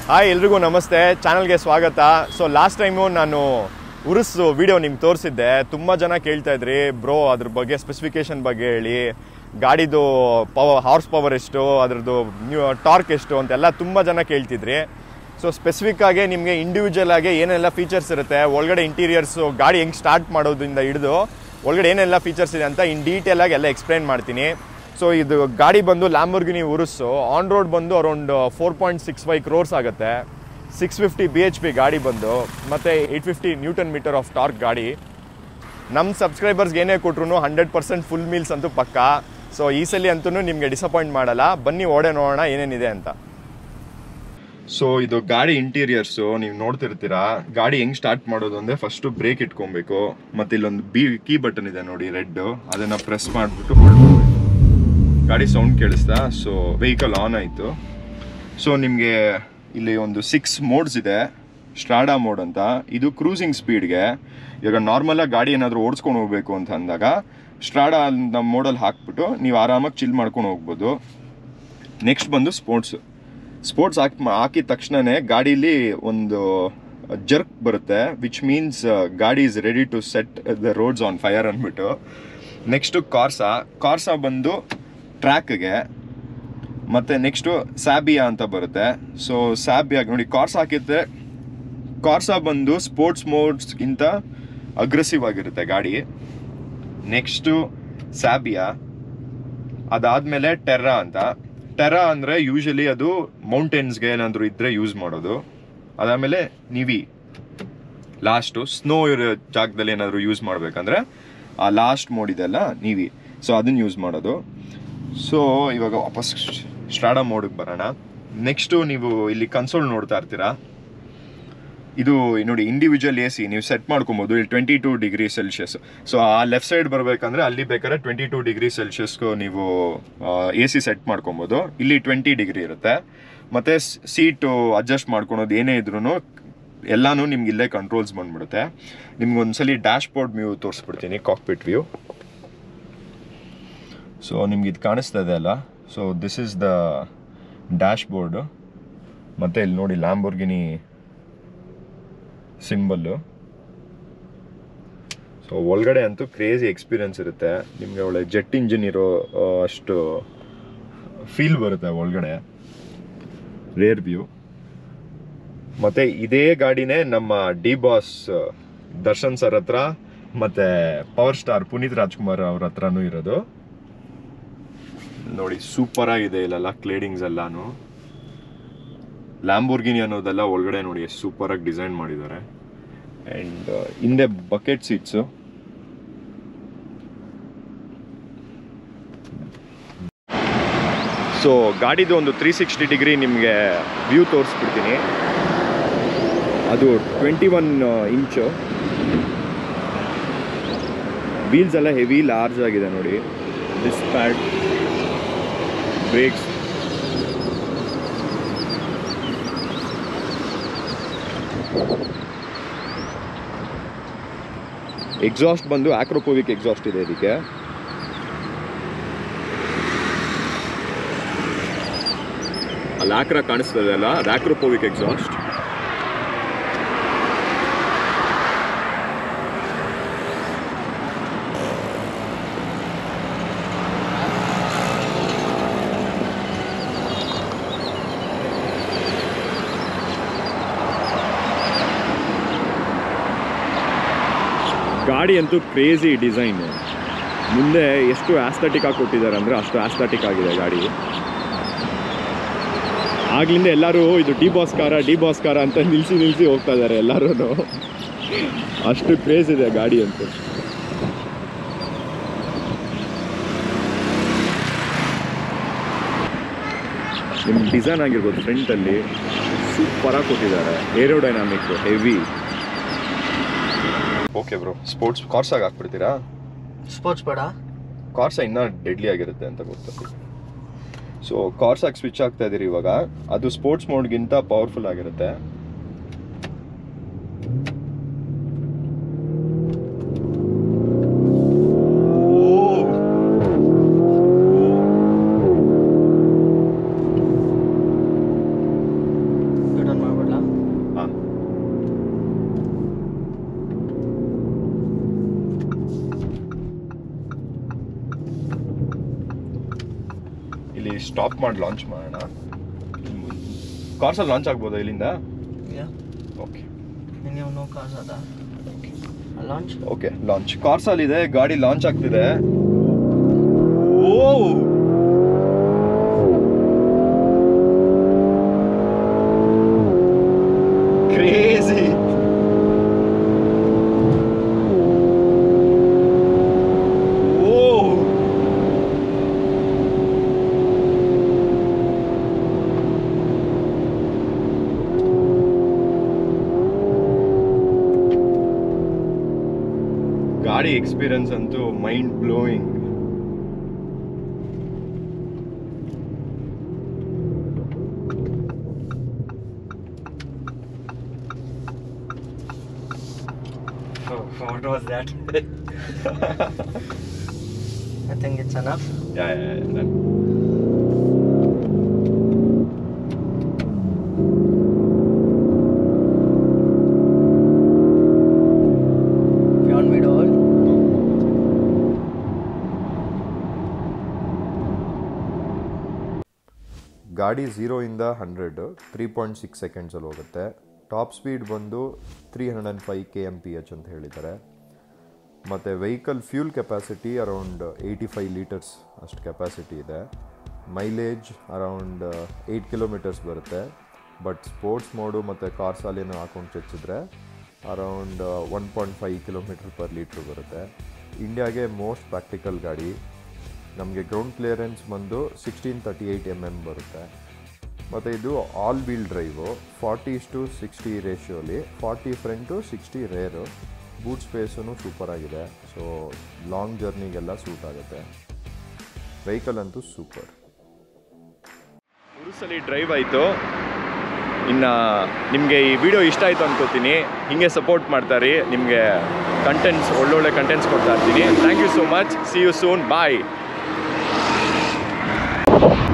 Hi ಎಲ್ರಿಗೂ ನಮಸ್ತೆ ಚಾನಲ್ಗೆ ಸ್ವಾಗತ ಸೊ ಲಾಸ್ಟ್ ಟೈಮು ನಾನು ಉರುಸ್ ವಿಡಿಯೋ ನಿಮ್ಗೆ ತೋರಿಸಿದ್ದೆ ತುಂಬ ಜನ ಕೇಳ್ತಾ ಇದ್ರಿ ಬ್ರೋ ಅದ್ರ ಬಗ್ಗೆ ಸ್ಪೆಸಿಫಿಕೇಶನ್ ಬಗ್ಗೆ ಹೇಳಿ ಗಾಡಿದು ಪವರ್ ಹಾರ್ಸ್ ಪವರ್ ಎಷ್ಟು ಅದ್ರದ್ದು ನ್ಯೂ ಟಾರ್ಕ್ ಎಷ್ಟು ಅಂತೆಲ್ಲ ತುಂಬ ಜನ ಕೇಳ್ತಿದ್ರಿ ಸೊ ಸ್ಪೆಸಿಫಿಕ್ ಆಗಿ ನಿಮಗೆ ಇಂಡಿವಿಜುವಲ್ ಆಗಿ ಏನೆಲ್ಲ ಫೀಚರ್ಸ್ ಇರುತ್ತೆ ಒಳಗಡೆ ಇಂಟೀರಿಯರ್ಸು ಗಾಡಿ ಹೆಂಗೆ ಸ್ಟಾರ್ಟ್ ಮಾಡೋದ್ರಿಂದ ಹಿಡಿದು ಒಳಗಡೆ ಏನೆಲ್ಲ ಫೀಚರ್ಸ್ ಇದೆ ಅಂತ ಇನ್ ಡೀಟೇಲ್ ಆಗಿ ಎಲ್ಲ ಎಕ್ಸ್ಪ್ಲೈನ್ ಮಾಡ್ತೀನಿ ಸೊ ಇದು ಗಾಡಿ ಬಂದು ಲ್ಯಾಂಬರ್ಗಿನಿ ಉರುಸು ಆನ್ ರೋಡ್ ಬಂದು around four point six five crores ಆಗುತ್ತೆ six fifty B H P ಗಾಡಿ ಬಂದು ಮತ್ತು eight fifty newton metre of torque ಗಾಡಿ ನಮ್ಮ ಸಬ್ಸ್ಕ್ರೈಬರ್ಸ್ಗೆ ಏನೇ ಕೊಟ್ರು ಹಂಡ್ರೆಡ್ ಪರ್ಸೆಂಟ್ ಫುಲ್ ಮೀಲ್ಸ್ ಅಂತೂ ಪಕ್ಕ ಸೊ ಈ ಸಲ ಅಂತೂ ನಿಮಗೆ ಡಿಸಪಾಯಿಂಟ್ ಮಾಡಲ್ಲ ಬನ್ನಿ ಓಡೆ ನೋಡೋಣ ಏನೇನಿದೆ ಅಂತ ಸೊ ಇದು ಗಾಡಿ ಇಂಟೀರಿಯರ್ಸು ನೀವು ನೋಡ್ತಿರ್ತೀರಾ ಗಾಡಿ ಹೆಂಗ್ ಸ್ಟಾರ್ಟ್ ಮಾಡೋದು ಅಂದ್ರೆ ಫಸ್ಟ್ ಬ್ರೇಕ್ ಇಟ್ಕೊಬೇಕು ಮತ್ತೆ ಇಲ್ಲೊಂದು ಬಿ ಕೀ ಬಟನ್ ಇದೆ ನೋಡಿ ರೆಡ್ ಅದನ್ನ ಪ್ರೆಸ್ ಮಾಡಿಬಿಟ್ಟು ಹೊರಡ್ಬೇಕು ಗಾಡಿ ಸೌಂಡ್ ಕೇಳಿಸ್ತಾ ಸೊ ವೆಹಿಕಲ್ ಆನ್ ಆಯಿತು ಸೊ ನಿಮಗೆ ಇಲ್ಲಿ ಒಂದು ಸಿಕ್ಸ್ ಮೋಡ್ಸ್ ಇದೆ ಸ್ಟ್ರಾಡಾ ಮೋಡ್ ಅಂತ ಇದು ಕ್ರೂಸಿಂಗ್ ಸ್ಪೀಡ್ಗೆ ಇವಾಗ ನಾರ್ಮಲಾಗಿ ಗಾಡಿ ಏನಾದರೂ ಓಡಿಸ್ಕೊಂಡು ಹೋಗ್ಬೇಕು ಅಂತ ಅಂದಾಗ ಸ್ಟ್ರಾಡಾ ಅಂತ ಮೋಡಲ್ಲಿ ಹಾಕ್ಬಿಟ್ಟು ನೀವು ಆರಾಮಾಗಿ ಚಿಲ್ ಮಾಡ್ಕೊಂಡು ಹೋಗ್ಬೋದು ನೆಕ್ಸ್ಟ್ ಬಂದು ಸ್ಪೋರ್ಟ್ಸ್ ಸ್ಪೋರ್ಟ್ಸ್ ಹಾಕಿ ಹಾಕಿದ ತಕ್ಷಣನೇ ಗಾಡೀಲಿ ಒಂದು ಜರ್ಕ್ ಬರುತ್ತೆ ವಿಚ್ ಮೀನ್ಸ್ ಗಾಡಿ is ready to set the roads on fire ಅಂದ್ಬಿಟ್ಟು ನೆಕ್ಸ್ಟು ಕಾರ್ಸಾ ಕಾರ್ಸಾ ಬಂದು ಟ್ರ್ಯಾಕ್ಗೆ ಮತ್ತು ನೆಕ್ಸ್ಟು ಸ್ಯಾಬಿಯಾ ಅಂತ ಬರುತ್ತೆ ಸೊ ಸ್ಯಾಬಿಯಾ ನೋಡಿ ಕಾರ್ಸ್ ಹಾಕಿದ್ರೆ ಕಾರ್ಸಾ ಬಂದು ಸ್ಪೋರ್ಟ್ಸ್ ಮೋಡ್ಸ್ಗಿಂತ ಅಗ್ರೆಸಿವ್ ಆಗಿರುತ್ತೆ ಗಾಡಿ ನೆಕ್ಸ್ಟು ಸ್ಯಾಬಿಯಾ ಅದಾದಮೇಲೆ ಟೆರ್ರಾ ಅಂತ ಟೆರಾ ಅಂದರೆ ಯೂಶಲಿ ಅದು ಮೌಂಟೇನ್ಸ್ಗೆ ಏನಾದರೂ ಇದ್ದರೆ ಯೂಸ್ ಮಾಡೋದು ಅದಾದಮೇಲೆ ನಿವಿ ಲಾಸ್ಟು ಸ್ನೋ ಇರೋ ಜಾಗದಲ್ಲಿ ಏನಾದರೂ ಯೂಸ್ ಮಾಡಬೇಕಂದ್ರೆ ಆ ಲಾಸ್ಟ್ ಮೋಡ್ ಇದೆಲ್ಲ ನೀವಿ ಸೊ ಅದನ್ನು ಯೂಸ್ ಮಾಡೋದು ಸೊ ಇವಾಗ ವಾಪಸ್ ಸ್ಟ್ರಾಡಾ ಮೋಡಿಗೆ ಬರೋಣ ನೆಕ್ಸ್ಟು ನೀವು ಇಲ್ಲಿ ಕನ್ಸೋಲ್ ನೋಡ್ತಾ ಇರ್ತೀರಾ ಇದು ನೋಡಿ ಇಂಡಿವಿಜುವಲ್ ಎ ಸಿ ನೀವು ಸೆಟ್ ಮಾಡ್ಕೊಬೋದು ಇಲ್ಲಿ twenty two degree celsius so ಆ ಲೆಫ್ಟ್ ಸೈಡ್ ಬರಬೇಕಂದ್ರೆ ಅಲ್ಲಿ ಬೇಕಾದ್ರೆ ಟ್ವೆಂಟಿ ಟೂ ಡಿಗ್ರಿ ಸೆಲ್ಸಿಯಸ್ಗೂ ನೀವು ಎ ಸಿ ಸೆಟ್ ಮಾಡ್ಕೊಬೋದು ಇಲ್ಲಿ ಟ್ವೆಂಟಿ ಡಿಗ್ರಿ ಇರುತ್ತೆ ಮತ್ತು ಸೀಟು ಅಡ್ಜಸ್ಟ್ ಮಾಡ್ಕೊಳೋದು ಏನೇ ಇದ್ರೂ ಎಲ್ಲಾನು ನಿಮ್ಗೆ ಇಲ್ಲೇ ಕಂಟ್ರೋಲ್ಸ್ ಬಂದ್ಬಿಡುತ್ತೆ ನಿಮ್ಗೆ ಒಂದ್ಸಲಿ ಡ್ಯಾಶ್ ಬೋರ್ಡ್ ವ್ಯೂ ತೋರಿಸ್ಬಿಡ್ತೀನಿ ಕಾಕ್ಪಿಟ್ ವ್ಯೂ ಸೊ ನಿಮ್ಗೆ ಇದು ಕಾಣಿಸ್ತಾ ಇದೆ ಅಲ್ಲ so this is the dashboard ಮತ್ತು ಇಲ್ಲಿ ನೋಡಿ ಲ್ಯಾಂಬೋರ್ಗಿನಿ ಸಿಂಬಲ್ಲು ಸೊ ಒಳಗಡೆ ಅಂತೂ ಕ್ರೇಜಿ ಎಕ್ಸ್ಪೀರಿಯನ್ಸ್ ಇರುತ್ತೆ ನಿಮಗೆ ಒಳ್ಳೆ ಜೆಟ್ ಇಂಜಿನ್ ಇರೋ ಆ, ಅಷ್ಟು ಫೀಲ್ ಬರುತ್ತೆ ಒಳಗಡೆ ರೇರ್ ವ್ಯೂ ಮತ್ತೆ ಇದೇ ಗಾಡಿನೇ ನಮ್ಮ ಡಿ ಬಾಸ್ ದರ್ಶನ್ ಸರ್ ಹತ್ರ ಮತ್ತೆ ಪವರ್ ಸ್ಟಾರ್ ಪುನೀತ್ ರಾಜ್ಕುಮಾರ್ ಅವ್ರ ಹತ್ರನೂ ಇರೋದು ನೋಡಿ ಸೂಪರ್ ಆಗಿದೆ ಇಲ್ಲೆಲ್ಲ ಕ್ಲೇಡಿಂಗ್ಸ್ ಎಲ್ಲಾನು ಲ್ಯಾಂಬೋರ್ಗಿನಿ ಅನ್ನೋದೆಲ್ಲ ಒಳಗಡೆ ನೋಡಿ ಎಷ್ಟು ಸೂಪರ್ ಆಗಿ ಡಿಸೈನ್ ಮಾಡಿದ್ದಾರೆ ಅಂಡ್ ಹಿಂದೆ ಬಕೆಟ್ ಸೀಟ್ಸು ಸೊ ಗಾಡಿದು ಒಂದು ತ್ರೀ ಸಿಕ್ಸ್ಟಿ ಡಿಗ್ರಿ ನಿಮಗೆ ವ್ಯೂ ತೋರಿಸ್ಬಿಡ್ತೀನಿ ಅದು ಟ್ವೆಂಟಿ ಒನ್ ಇಂಚು ವೀಲ್ಸ್ ಎಲ್ಲ ಹೆವಿ ಲಾರ್ಜ್ ಆಗಿದೆ ನೋಡಿ ಡಿಸ್ ಪ್ಯಾಡ್ ಬ್ರೇಕ್ಸ್ ಎಕ್ಸಾಸ್ಟ್ ಬಂದು ಆಕ್ರೋಪೋವಿಕ್ ಎಕ್ಸಾಸ್ಟ್ ಇದೆ ಇದಕ್ಕೆ ಅಲ್ಲಿ ಆಕ್ರ ಕಾಣಿಸ್ತದೆ ಅಲ್ಲ ಅದು ಆಕ್ರೋಪೋವಿಕ್ ಎಕ್ಸಾಸ್ಟ್ ಗಾಡಿ ಅಂತೂ ಕ್ರೇಜಿ ಡಿಸೈನ್ ಮುಂದೆ ಎಷ್ಟು ಆಸ್ಥೆಟಿಕ್ ಆಗಿ ಕೊಟ್ಟಿದ್ದಾರೆ ಅಂದರೆ ಅಷ್ಟು ಆಸ್ಥೆಟಿಕ್ ಆಗಿದೆ ಗಾಡಿ ಆಗ್ಲಿಂದ ಎಲ್ಲರೂ ಇದು ಡಿ ಬಾಸ್ ಕಾರ ಡಿ ಬಾಸ್ ಕಾರ ಅಂತ ನಿಲ್ಸಿ ನಿಲ್ಸಿ ಹೋಗ್ತಾ ಇದ್ದಾರೆ ಎಲ್ಲರೂ ಅಷ್ಟು ಕ್ರೇಜ್ ಇದೆ ಗಾಡಿ ಅಂತೂ ನಿಮ್ಮ ಡಿಸೈನ್ ಆಗಿರ್ಬೋದು ಫ್ರಂಟಲ್ಲಿ ಸೂಪರಾಗಿ ಕೊಟ್ಟಿದ್ದಾರೆ aerodynamic heavy okay bro sports ಕಾರ್ಸಾಗಿ ಹಾಕ್ಬಿಡ್ತೀರಾ ಸ್ಪೋರ್ಟ್ಸ್ ಬೇಡ ಕಾರ್ಸ ಇನ್ನೂ ಡೆಡ್ಲಿ ಆಗಿರುತ್ತೆ ಅಂತ ಗೊತ್ತು ಸೊ ಕಾರ್ಸಾಗಿ ಸ್ವಿಚ್ ಆಗ್ತಾ ಇದೀರಿ ಇವಾಗ ಅದು ಸ್ಪೋರ್ಟ್ಸ್ ಮೋಡ್ಗಿಂತ ಪವರ್ಫುಲ್ ಆಗಿರುತ್ತೆ ರಿಟರ್ನ್ ಇಲ್ಲಿ ಸ್ಟಾಪ್ ಮಾಡಿ ಲಾಂಚ್ ಮಾಡೋಣ ಕಾರ್ಸಲ್ಲಿ ಲಾಂಚ್ ಆಗ್ಬೋದಾ ಇಲ್ಲಿಂದ Yeah. Okay Any of no cars are there. A launch. Okay launch ಕಾರ್ಸಲ್ಲಿ ಇದೆ ಗಾಡಿ ಲಾಂಚ್ ಆಗ್ತಿದೆ ಓ ಕ್ರೇಜಿ ಓ ಗಾಡಿ ಎಕ್ಸ್ಪೀರಿಯನ್ಸ್ ಅಂತೂ mind blowing Oh, what was that? I think it's enough. Yeah yeah yeah, done. You want me to hold? ಗಾಡಿ ಝೀರೋಯಿಂದ hundred three point six ಸೆಕೆಂಡ್ಸಲ್ಲಿ ಹೋಗುತ್ತೆ ಟಾಪ್ ಸ್ಪೀಡ್ ಬಂದು three hundred and five K M P H ಅಂತ ಹೇಳಿದ್ದಾರೆ ಮತ್ತು vehicle fuel capacity around eighty five litres ಅಷ್ಟು capacity ಇದೆ ಮೈಲೇಜ್ ಅರೌಂಡ್ ಏಯ್ಟ್ ಕಿಲೋಮೀಟರ್ಸ್ ಬರುತ್ತೆ ಬಟ್ ಸ್ಪೋರ್ಟ್ಸ್ ಮೋಡು ಮತ್ತು ಕಾರ್ ಸಾಲಿನ ಹಾಕೊಂಡು ಚಚ್ಚಿದ್ರೆ around one point five kilometre per litre ಬರುತ್ತೆ ಇಂಡಿಯಾಗೆ ಮೋಸ್ಟ್ ಪ್ರಾಕ್ಟಿಕಲ್ ಗಾಡಿ ನಮಗೆ ಗ್ರೌಂಡ್ ಕ್ಲಿಯರೆನ್ಸ್ ಬಂದು sixteen thirty eight M M ಬರುತ್ತೆ ಮತ್ತು ಇದು all wheel drive forty to sixty ರೇಷಿಯೋಲಿ forty front sixty rear boot space super ಆಗಿದೆ ಸೊ ಲಾಂಗ್ ಜರ್ನಿಗೆಲ್ಲ ಸೂಟ್ ಆಗುತ್ತೆ ವೆಹಿಕಲ್ ಅಂತೂ ಸೂಪರ್ ಉರುಸಲ್ಲಿ ಡ್ರೈವ್ ಆಯಿತು ಇನ್ನು ನಿಮಗೆ ಈ ವಿಡಿಯೋ ಇಷ್ಟ ಆಯಿತು ಅನ್ಕೋತೀನಿ ಹಿಂಗೆ ಸಪೋರ್ಟ್ ಮಾಡ್ತಾರೆ ನಿಮಗೆ ಕಂಟೆಂಟ್ಸ್ ಒಳ್ಳೊಳ್ಳೆ ಕಂಟೆಂಟ್ಸ್ ಕೊಡ್ತಾ ಇರ್ತೀನಿ thank you so much see you soon bye